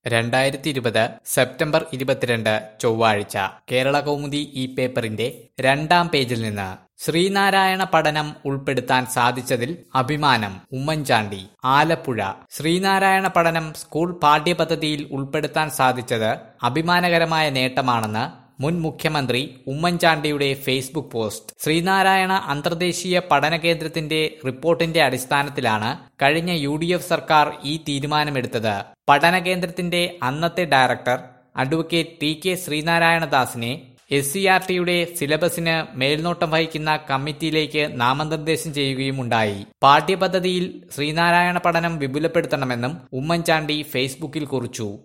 രണ്ടായിരത്തി ഇരുപത് സെപ്റ്റംബർ ഇരുപത്തിരണ്ട് ചൊവ്വാഴ്ച കേരള കൗമുദി ഈ പേപ്പറിന്റെ രണ്ടാം പേജിൽ നിന്ന് ശ്രീനാരായണ പഠനം ഉൾപ്പെടുത്താൻ സാധിച്ചതിൽ അഭിമാനം ഉമ്മൻചാണ്ടി ആലപ്പുഴ ശ്രീനാരായണ പഠനം സ്കൂൾ പാഠ്യപദ്ധതിയിൽ ഉൾപ്പെടുത്താൻ സാധിച്ചത് അഭിമാനകരമായ നേട്ടമാണെന്ന് മുൻ മുഖ്യമന്ത്രി ഉമ്മൻചാണ്ടിയുടെ ഫേസ്ബുക്ക് പോസ്റ്റ് ശ്രീനാരായണ അന്തർദേശീയ പഠന കേന്ദ്രത്തിന്റെ റിപ്പോർട്ടിന്റെ അടിസ്ഥാനത്തിലാണ് കഴിഞ്ഞ യു ഡി എഫ് സർക്കാർ ഈ തീരുമാനമെടുത്തത് പഠന കേന്ദ്രത്തിന്റെ അന്നത്തെ ഡയറക്ടർ അഡ്വക്കേറ്റ് ടി കെ ശ്രീനാരായണദാസിനെ എസ് സി ആർ ടിയുടെ സിലബസിന് മേൽനോട്ടം വഹിക്കുന്ന കമ്മിറ്റിയിലേക്ക് നാമനിർദ്ദേശം ചെയ്യുകയുമുണ്ടായി പാഠ്യപദ്ധതിയിൽ ശ്രീനാരായണ പഠനം വിപുലപ്പെടുത്തണമെന്നും ഉമ്മൻചാണ്ടി ഫേസ്ബുക്കിൽ കുറിച്ചു